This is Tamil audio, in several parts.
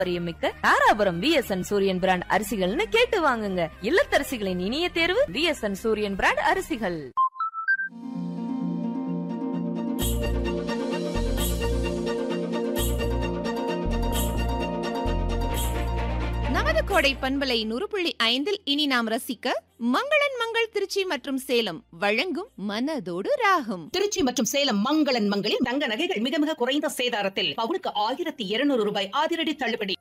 பாரம்பரியமிக்க தாராபுரம் விஎஸ்என் சூரியன் பிராண்ட் அரிசிகள்னு கேட்டு வாங்குங்க இல்லத்தரசிகளின் இனிய தேர்வு விஎஸ்என் சூரியன் பிராண்ட் அரிசிகள் நமது கோடை பண்பலை நூறு புள்ளி ஐந்தில் இனி நாம் ரசிக்க மங்களன் மங்கள் திருச்சி மற்றும் சேலம் வழங்கும் மனதோடு ராகம் திருச்சி மற்றும் சேலம் மங்களன் மங்களில் தங்க நகைகள் மிக மிக குறைந்த சேதாரத்தில் பவுனுக்கு ஆயிரத்தி இருநூறு ரூபாய் அதிரடி தள்ளுபடி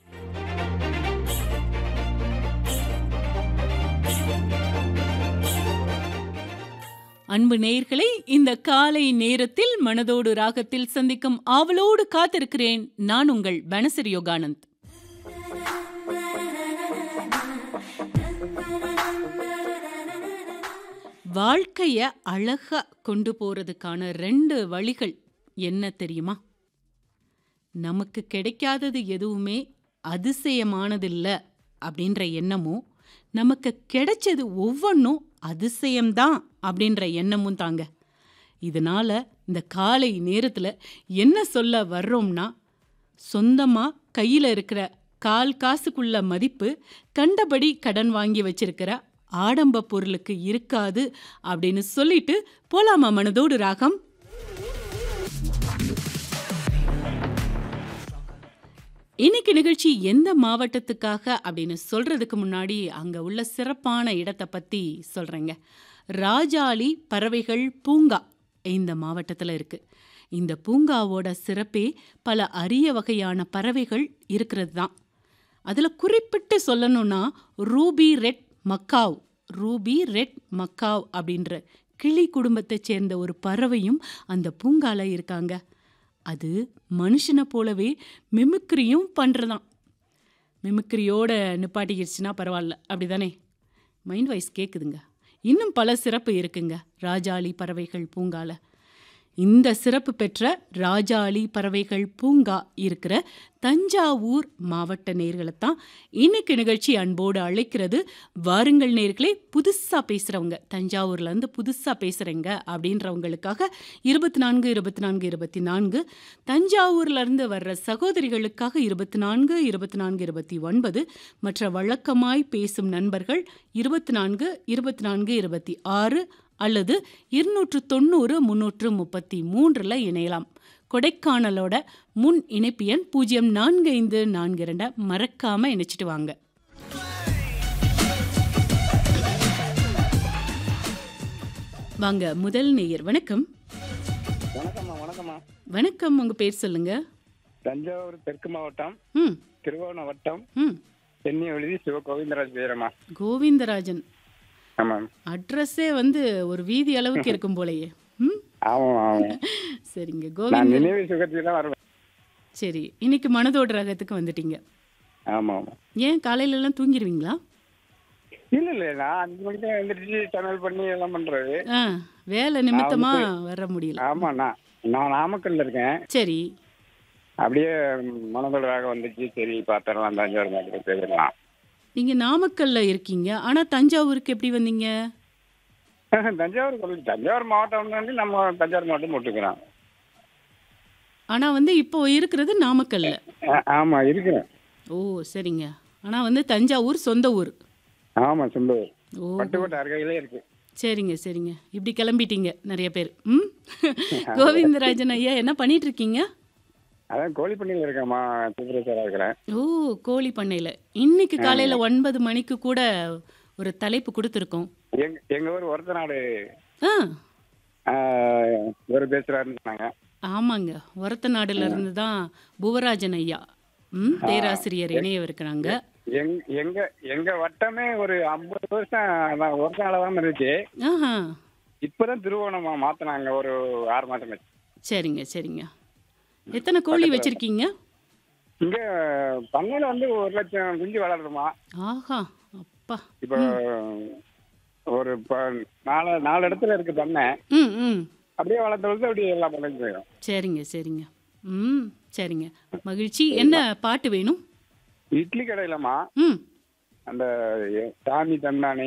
அன்பு நேயர்களை இந்த காலை நேரத்தில் மனதோடு ராகத்தில் சந்திக்கும் ஆவலோடு காத்திருக்கிறேன் நான் உங்கள் பனசரி யோகானந்த் வாழ்க்கைய அழகா கொண்டு போறதுக்கான ரெண்டு வழிகள் என்ன தெரியுமா நமக்கு கிடைக்காதது எதுவுமே அதிசயமானதில்ல அப்படின்ற எண்ணமும் நமக்கு கிடைச்சது ஒவ்வொன்றும் அதிசயம்தான் அப்படின்ற எண்ணமும் தாங்க இதனால இந்த காலை நேரத்தில் என்ன சொல்ல வர்றோம்னா சொந்தமாக கையில் இருக்கிற கால் காசுக்குள்ள மதிப்பு கண்டபடி கடன் வாங்கி வச்சிருக்கிற ஆடம்ப பொருளுக்கு இருக்காது அப்படின்னு சொல்லிட்டு போலாமா மனதோடு ராகம் இன்னைக்கு நிகழ்ச்சி எந்த மாவட்டத்துக்காக அப்படின்னு சொல்றதுக்கு முன்னாடி அங்க உள்ள சிறப்பான இடத்தை பத்தி சொல்றேங்க ராஜாளி பறவைகள் பூங்கா இந்த மாவட்டத்தில் இருக்கு இந்த பூங்காவோட சிறப்பே பல அரிய வகையான பறவைகள் இருக்கிறது தான் அதில் குறிப்பிட்டு சொல்லணும்னா ruby red macaw ruby red macaw அப்படின்ற கிளி குடும்பத்தைச் சேர்ந்த ஒரு பறவையும் அந்த பூங்கால இருக்காங்க அது மனுஷனை போலவே மிமிக்ரியும் பண்ணுறதாம் மிமிக்ரியோட நிப்பாட்டிக்கிடுச்சுன்னா பரவாயில்ல அப்படிதானே மைண்ட் வாய்ஸ் கேட்குதுங்க இன்னும் பல சிறப்பு இருக்குங்க ராஜாளி பறவைகள் பூங்கால இந்த சிறப்பு பெற்ற ராஜாளி பறவைகள் பூங்கா இருக்கிற தஞ்சாவூர் மாவட்ட நேர்களைத்தான் இன்னைக்கு நிகழ்ச்சி அன்போடு அழைக்கிறது வாருங்கள் நேர்களே புதுசாக பேசுகிறவங்க தஞ்சாவூர்லேருந்து புதுசாக பேசுகிறேங்க அப்படின்றவங்களுக்காக இருபத்தி நான்கு இருபத்தி நான்கு இருபத்தி நான்கு தஞ்சாவூர்லேருந்து வர்ற சகோதரிகளுக்காக இருபத்தி நான்கு இருபத்தி நான்கு இருபத்தி ஒன்பது மற்ற வழக்கமாய் பேசும் நண்பர்கள் இருபத்தி நான்கு இருபத்தி நான்கு இருபத்தி ஆறு அல்லது இருநூற்று தொண்ணூறு முன்னூற்று முப்பத்தி மூன்றில் இணையலாம் கொடைக்கானலோட முன் இணைப்பு எண் பூஜ்ஜியம் நான்கு ஐந்து நான்கு இரண்டை மறக்காம இணைச்சிட்டு வாங்க வாங்க முதல் நேயர் வணக்கம் வணக்கம்மா வணக்கம்மா வணக்கம் உங்க பேர் சொல்லுங்க தஞ்சாவூர் தெற்கு மாவட்டம் ம் திருவோணம் வட்டம் ம் சென்னை எழுதி சிவ கோவிந்தராஜ் பேரம்மா கோவிந்தராஜன் ஆமாம் அட்ரஸே வந்து ஒரு வீதி அளவுக்கு இருக்கும் போலயே ம் ஆமாம் ஆமாம் சரிங்க நான் கோவிந்த நினைவு சுகத்துக்கு தான் வருவேன் சரி இன்னைக்கு மனதோட ரகத்துக்கு வந்துட்டீங்க ஆமாம் ஆமாம் ஏன் காலையில எல்லாம் தூங்கிடுவீங்களா இல்லை இல்லை நான் அஞ்சு மணிக்கு தான் எழுந்திரிச்சு சமையல் பண்ணி எல்லாம் பண்ணுறது ஆ வேலை நிமித்தமா வர முடியல ஆமாம் நான் நான் நாமக்கல்ல இருக்கேன் சரி அப்படியே மனதொடராக வந்துச்சு சரி பார்த்துடலாம் தஞ்சாவூர் மாவட்டத்தில் போயிடலாம் நீங்க நாமக்கல்ல இருக்கீங்க ஆனா தஞ்சாவூருக்கு எப்படி வந்தீங்க தஞ்சாவூர் கொள்ள- தஞ்சாவூர் மாவட்டம் வந்து நம்ம தஞ்சாவூர் மாவட்டம் போட்டுக்கிறோம் ஆனா வந்து இப்போ இருக்கிறது நாமக்கல்ல ஆமாம் இருக்கிறேன் ஓ சரிங்க ஆனா வந்து தஞ்சாவூர் சொந்த ஊர் ஆமாம் சொந்த ஊர் ஓ பட்டுக்கோட்டை அருகையிலே இருக்கு சரிங்க சரிங்க இப்படி கிளம்பிட்டீங்க நிறைய பேர் ம் கோவிந்தராஜன் ஐயா என்ன பண்ணிட்டு இருக்கீங்க அதான் கோழி பண்ணையில் இருக்கேம்மா சூப்பர்வைசராக இருக்கிறேன் ஓ கோழி பண்ணையில இன்னைக்கு காலையில ஒன்பது மணிக்கு கூட ஒரு தலைப்பு கொடுத்துருக்கோம் எங்க எங்க ஊர் ஒருத்த நாடு ஆ ஆஹ், ஒரு பேசுறாருன்னு சொன்னாங்க ஆமாங்க ஒரத்த நாடுல இருந்து தான் புவராஜன் ஐயா ம் பேராசிரியர் இணைய இருக்கிறாங்க எங் எங்க எங்க வட்டமே ஒரு ஐம்பது வருஷம் அதான் ஒரு நாள தான் இருந்துச்சு ஆஹா இப்பதான் திருவோணமா மாத்தினாங்க ஒரு ஆறு மாசம் ஆச்சு. சரிங்க சரிங்க எத்தனை கோழி வச்சிருக்கீங்க இங்க பண்ணையில வந்து ஒரு லட்சம் குஞ்சு வளருதுமா ஆஹா அப்பா இப்போ ஒரு ப- நாலு நாலு இடத்துல இருக்கு பண்ணை ம் ம் அப்படியே வளர்த்து வளர்த்து அப்படியே எல்லா பண்ணைக்கும் போயிடும் சரிங்க சரிங்க ம் சரிங்க மகிழ்ச்சி என்ன பாட்டு வேணும் இட்லி கடையிலமா ம் அந்த எ- சாமி தந்தானே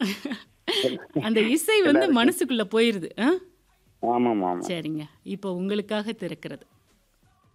அந்த இசை வந்து மனசுக்குள்ள போயிருது ஆ ஆமாமா ஆமா சரிங்க இப்போ உங்களுக்காக திறக்கிறது